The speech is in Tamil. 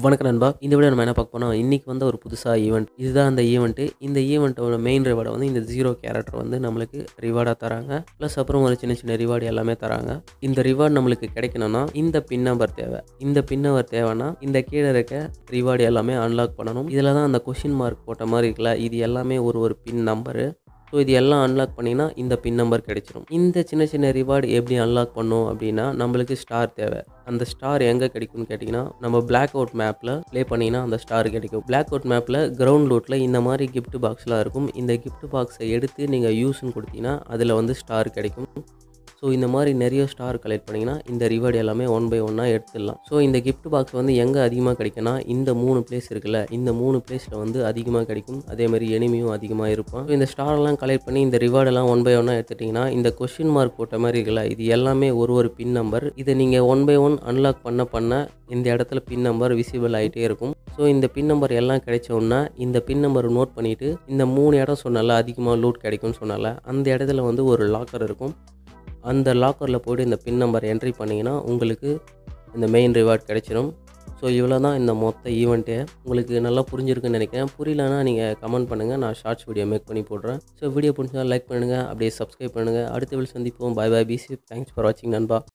வணக்கம் நண்பா இந்த வீடியோ நம்ம என்ன பார்க்க போனோம் இன்றைக்கி வந்து ஒரு புதுசாக ஈவெண்ட் இதுதான் அந்த ஈவெண்ட்டு இந்த ஈவெண்ட்டோட மெயின் ரிவார்டை வந்து இந்த ஜீரோ கேரக்டர் வந்து நம்மளுக்கு ரிவார்டாக தராங்க ப்ளஸ் அப்புறம் ஒரு சின்ன சின்ன ரிவார்டு எல்லாமே தராங்க இந்த ரிவார்டு நம்மளுக்கு கிடைக்கணும்னா இந்த பின் நம்பர் தேவை இந்த பின் நம்பர் தேவைன்னா இந்த கீழே இருக்க ரிவார்டு எல்லாமே அன்லாக் பண்ணணும் இதில் தான் அந்த கொஷின் மார்க் போட்ட மாதிரி இருக்குல்ல இது எல்லாமே ஒரு ஒரு பின் நம்பரு ஸோ இது எல்லாம் அன்லாக் பண்ணிங்கன்னா இந்த பின் நம்பர் கிடைச்சிரும் இந்த சின்ன சின்ன ரிவார்டு எப்படி அன்லாக் பண்ணும் அப்படின்னா நம்மளுக்கு ஸ்டார் தேவை அந்த ஸ்டார் எங்கே கிடைக்கும்னு கேட்டிங்கன்னா நம்ம பிளாக் அவுட் மேப்பில் ப்ளே பண்ணிங்கன்னா அந்த ஸ்டார் கிடைக்கும் பிளாக் அவுட் மேப்பில் கிரவுண்ட் லூட்டில் இந்த மாதிரி gift பாக்ஸ்லாம் இருக்கும் இந்த gift பாக்ஸை எடுத்து நீங்கள் யூஸ்ன்னு கொடுத்தீங்கன்னா அதில் வந்து ஸ்டார் கிடைக்கும் ஸோ இந்த மாதிரி நிறைய ஸ்டார் கலெக்ட் பண்ணிங்கன்னா இந்த ரிவார்டு எல்லாமே ஒன் பை ஒன்னாக எடுத்துடலாம் ஸோ இந்த gift பாக்ஸ் வந்து எங்கே அதிகமாக கிடைக்குன்னா இந்த மூணு பிளேஸ் இருக்குல்ல இந்த மூணு பிளேஸில் வந்து அதிகமாக கிடைக்கும் அதே மாதிரி எனிமியும் அதிகமாக இருப்பான் ஸோ இந்த ஸ்டாரெல்லாம் கலெக்ட் பண்ணி இந்த ரிவார்டெல்லாம் ஒன் பை ஒன்னாக எடுத்துட்டிங்கன்னா இந்த கொஷின் மார்க் போட்ட மாதிரி இருக்குல்ல இது எல்லாமே ஒரு ஒரு பின் நம்பர் இதை நீங்கள் ஒன் பை ஒன் அன்லாக் பண்ண பண்ண இந்த இடத்துல பின் நம்பர் விசிபிள் ஆகிட்டே இருக்கும் ஸோ இந்த பின் நம்பர் எல்லாம் கிடைச்ச உடனே இந்த பின் நம்பர் நோட் பண்ணிவிட்டு இந்த மூணு இடம் சொன்னால அதிகமாக லூட் கிடைக்கும்னு சொன்னால அந்த இடத்துல வந்து ஒரு லாக்கர் இருக்கும் அந்த லாக்கரில் போய்ட்டு இந்த பின் நம்பர் என்ட்ரி பண்ணிங்கன்னா உங்களுக்கு இந்த மெயின் ரிவார்ட் கிடைச்சிடும் ஸோ இவ்வளோ தான் இந்த மொத்த ஈவெண்ட்டே உங்களுக்கு நல்லா புரிஞ்சிருக்குன்னு நினைக்கிறேன் புரியலனா நீங்கள் கமெண்ட் பண்ணுங்கள் நான் ஷார்ட்ஸ் வீடியோ மேக் பண்ணி போடுறேன் ஸோ வீடியோ பிடிச்சா லைக் பண்ணுங்கள் அப்படியே சப்ஸ்கிரைப் பண்ணுங்கள் அடுத்த வீடியோ சந்திப்போம் பை பை பிசி தேங்க்ஸ் ஃபார் வாட்சிங் நண்பா